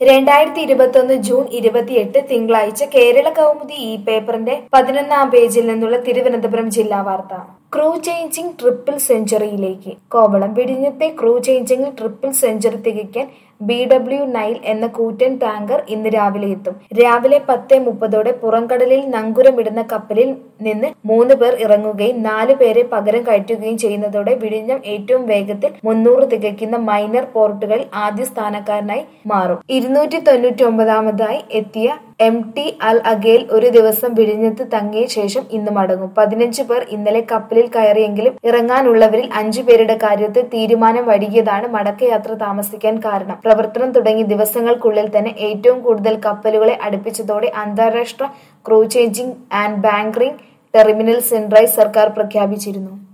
രണ്ടായിരത്തി ഇരുപത്തൊന്ന് ജൂൺ ഇരുപത്തിയെട്ട് തിങ്കളാഴ്ച കേരള കൗമുദി ഈ പേപ്പറിന്റെ പതിനൊന്നാം പേജിൽ നിന്നുള്ള തിരുവനന്തപുരം ജില്ലാ വാർത്ത ക്രൂ ചേഞ്ചിങ് ട്രിപ്പിൾ സെഞ്ചുറിയിലേക്ക് കോവളം വിഴിഞ്ഞത്തെ ക്രൂ ചേഞ്ചിങ്ങിൽ ട്രിപ്പിൾ സെഞ്ചുറി തികയ്ക്കാൻ ബി ഡബ്ല്യു നൈൽ എന്ന കൂറ്റൻ ടാങ്കർ ഇന്ന് രാവിലെ എത്തും രാവിലെ പത്ത് മുപ്പതോടെ പുറംകടലിൽ നങ്കുരമിടുന്ന കപ്പലിൽ നിന്ന് മൂന്ന് പേർ ഇറങ്ങുകയും നാല് പേരെ പകരം കയറ്റുകയും ചെയ്യുന്നതോടെ വിഴിഞ്ഞം ഏറ്റവും വേഗത്തിൽ മുന്നൂറ് തികയ്ക്കുന്ന മൈനർ പോർട്ടുകളിൽ ആദ്യ സ്ഥാനക്കാരനായി മാറും ഇരുന്നൂറ്റി തൊണ്ണൂറ്റി ഒമ്പതാമതായി എത്തിയ എം ടി അൽ അഗേൽ ഒരു ദിവസം വിഴിഞ്ഞത്ത് തങ്ങിയ ശേഷം ഇന്ന് മടങ്ങും പതിനഞ്ച് പേർ ഇന്നലെ കപ്പലിൽ കയറിയെങ്കിലും ഇറങ്ങാനുള്ളവരിൽ അഞ്ചു പേരുടെ കാര്യത്തിൽ തീരുമാനം വൈകിയതാണ് മടക്കയാത്ര താമസിക്കാൻ കാരണം പ്രവർത്തനം തുടങ്ങി ദിവസങ്ങൾക്കുള്ളിൽ തന്നെ ഏറ്റവും കൂടുതൽ കപ്പലുകളെ അടുപ്പിച്ചതോടെ അന്താരാഷ്ട്ര crew changing and bunkering terminal സെൻട്രായി സർക്കാർ പ്രഖ്യാപിച്ചിരുന്നു